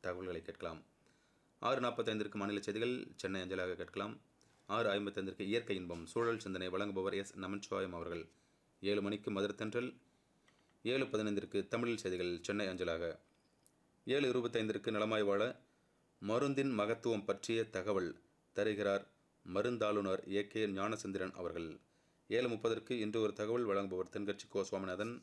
தகவல்களை கேட்கலாம் ஆறு நாற்பத்தைந்திற்கு மாநில செய்திகள் சென்னை அஞ்சலாக கேட்கலாம் ஆறு ஐம்பத்தைந்திற்கு இயற்கை இன்பம் சூழல் சிந்தனை வழங்குபவர் எஸ் நமச்சிவாயம் அவர்கள் ஏழு மணிக்கு மதுரத்தன்றல் ஏழு பதினைந்திற்கு தமிழில் செய்திகள் சென்னை அஞ்சலாக ஏழு இருபத்தைந்திற்கு நலமாய் வாழ மருந்தின் மகத்துவம் பற்றிய தகவல் தருகிறார் மருந்தாளுநர் ஏ கே ஞானசந்திரன் அவர்கள் ஏழு முப்பதற்கு இன்று ஒரு தகவல் வழங்குபவர் தென்கட்சி கோ சுவாமிநாதன்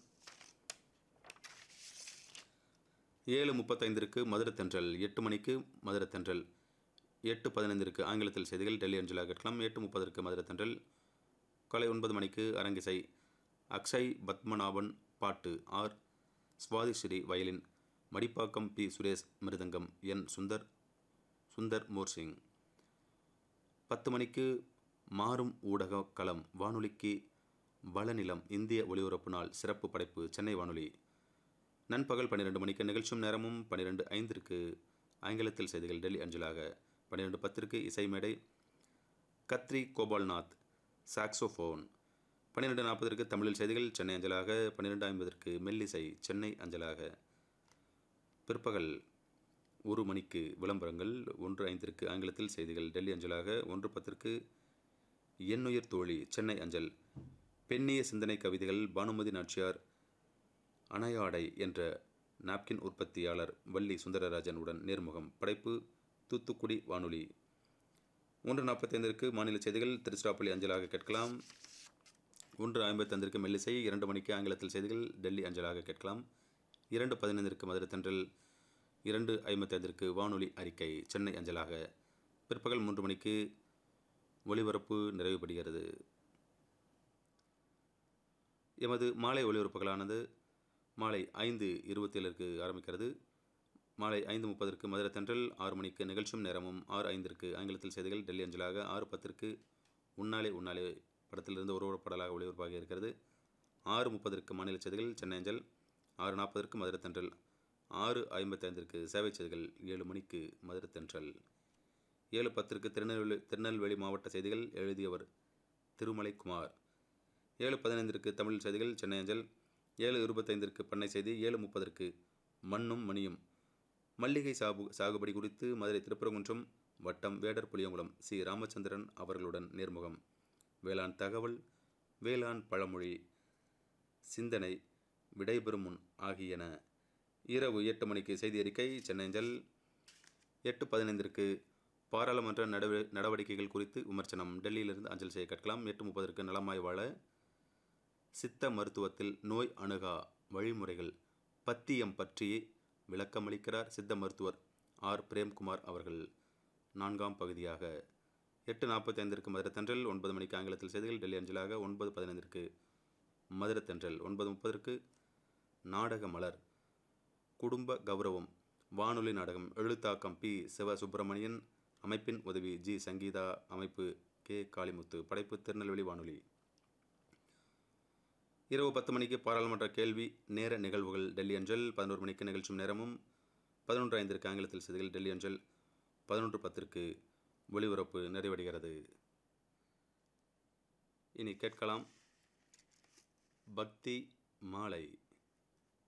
ஏழு முப்பத்தைந்திற்கு மதுரை தென்றல் எட்டு மணிக்கு மதுரை தென்றல் எட்டு பதினைந்திற்கு ஆங்கிலத்தில் செய்திகள் டெல்லி அஞ்சலாக கேட்கலாம் எட்டு முப்பதற்கு மதுரை தென்றல் காலை ஒன்பது மணிக்கு அரங்கிசை அக்ஷய் பத்மநாபன் பாட்டு R Swathi Sri violin Madipakkam P Suresh மிருதங்கம் என் சுந்தர் சுந்தர் மோர்சிங் பத்து மணிக்கு மாறும் ஊடக களம் வானொலிக்கு வளநிலம் இந்திய ஒலிபரப்பு நாள் சிறப்பு படைப்பு சென்னை வானொலி நண்பகல் பன்னிரெண்டு மணிக்கு நிகழ்ச்சியும் நேரமும் பன்னிரெண்டு ஐந்திற்கு ஆங்கிலத்தில் செய்திகள் டெல்லி அஞ்சலாக பன்னிரெண்டு பத்திற்கு இசை மேடை கத்ரி கோபால்நாத் சாக்ஸோஃபோன் பன்னிரெண்டு நாற்பதற்கு தமிழில் செய்திகள் சென்னை அஞ்சலாக பன்னிரெண்டு ஐம்பதற்கு மெல்லிசை சென்னை அஞ்சலாக பிற்பகல் ஒரு மணிக்கு விளம்பரங்கள் ஒன்று ஐந்திற்கு ஆங்கிலத்தில் செய்திகள் டெல்லி அஞ்சலாக ஒன்று பத்திற்கு எண்ணுயிர் தோழி சென்னை அஞ்சல் பெண்ணிய சிந்தனை கவிதைகள் பானுமதி நாச்சியார் அணையாடை என்ற நாப்கின் உற்பத்தியாளர் வள்ளி சுந்தரராஜன் உடன் நேர்முகம் படைப்பு தூத்துக்குடி வானொலி ஒன்று நாற்பத்தைந்திற்கு மாநில செய்திகள் திருச்சிராப்பள்ளி அஞ்சலாக கேட்கலாம் ஒன்று ஐம்பத்தைந்திற்கு மெல்லிசை இரண்டு மணிக்கு ஆங்கிலத்தில் செய்திகள் டெல்லி அஞ்சலாக கேட்கலாம் இரண்டு பதினைந்திற்கு மதுரை தென்றல் இரண்டு ஐம்பத்தைந்திற்கு வானொலி அறிக்கை சென்னை அஞ்சலாக பிற்பகல் மூன்று மணிக்கு ஒளிபரப்பு நிறைவுபடுகிறது எமது மாலை ஒளிபரப்புகளானது மாலை ஐந்து இருபத்தேழுக்கு ஆரம்பிக்கிறது மாலை ஐந்து முப்பதற்கு மதுரை தென்றல் ஆறு மணிக்கு நிகழ்ச்சியும் நேரமும் ஆறு ஐந்திற்கு ஆங்கிலத்தில் செய்திகள் டெல்லி அஞ்சலாக ஆறு பத்திற்கு உன்னாலே உன்னாலே படத்திலிருந்து ஒரு ஒரு பாடலாக ஒளிபரப்பாக இருக்கிறது ஆறு முப்பதற்கு மாநில செய்திகள் சென்னை அஞ்சல் ஆறு நாற்பதற்கு மதுரை தென்றல் ஆறு ஐம்பத்தைந்திற்கு சேவை செய்திகள் ஏழு மணிக்கு மதுரை தென்றல் ஏழு பத்திற்கு திருநெல்வேலி திருநெல்வேலி மாவட்ட செய்திகள் எழுதியவர் திருமலை குமார் ஏழு பதினைந்திற்கு தமிழ் செய்திகள் சென்னை அஞ்சல் ஏழு இருபத்தைந்திற்கு பண்ணை செய்தி ஏழு முப்பதற்கு மண்ணும் மணியும் மல்லிகை சாகு சாகுபடி குறித்து மதுரை திருப்பரங்குன்றம் வட்டம் வேடர் புளியங்குளம் சி ராமச்சந்திரன் அவர்களுடன் நேர்முகம் வேளாண் தகவல் வேளாண் பழமொழி சிந்தனை விடைபெறும் முன் ஆகியன இரவு எட்டு மணிக்கு செய்தி அறிக்கை சென்னை அஞ்சல் எட்டு பதினைந்திற்கு பாராளுமன்ற நடவ நடவடிக்கைகள் குறித்து விமர்சனம் டெல்லியிலிருந்து அஞ்சல் செய்ய கேட்கலாம் எட்டு முப்பதற்கு நலமாய் வாழ சித்த மருத்துவத்தில் நோய் அணுகா வழிமுறைகள் பத்தியம் பற்றி விளக்கமளிக்கிறார் சித்த மருத்துவர் ஆர் பிரேம்குமார் அவர்கள் நான்காம் பகுதியாக எட்டு நாற்பத்தைந்திற்கு மதுரை தென்றல் ஒன்பது மணிக்கு ஆங்கிலத்தில் செய்திகள் டெல்லி அஞ்சலாக ஒன்பது பதினைந்திற்கு மதுரை தென்றல் ஒன்பது முப்பதற்கு நாடக மலர் குடும்ப கௌரவம் வானொலி நாடகம் எழுத்தாக்கம் பி சிவ சுப்பிரமணியன் அமைப்பின் உதவி ஜி சங்கீதா அமைப்பு கே காளிமுத்து படைப்பு திருநெல்வேலி வானொலி இரவு பத்து மணிக்கு பாராளுமன்ற கேள்வி நேர நிகழ்வுகள் டெல்லி அஞ்சல் பதினோரு மணிக்கு நிகழ்ச்சியும் நேரமும் பதினொன்று ஐந்திற்கு ஆங்கிலத்தில் செய்திகள் டெல்லி அஞ்சல் பதினொன்று பத்திற்கு ஒளிபரப்பு நிறைவடைகிறது இனி கேட்கலாம் பக்தி மாலை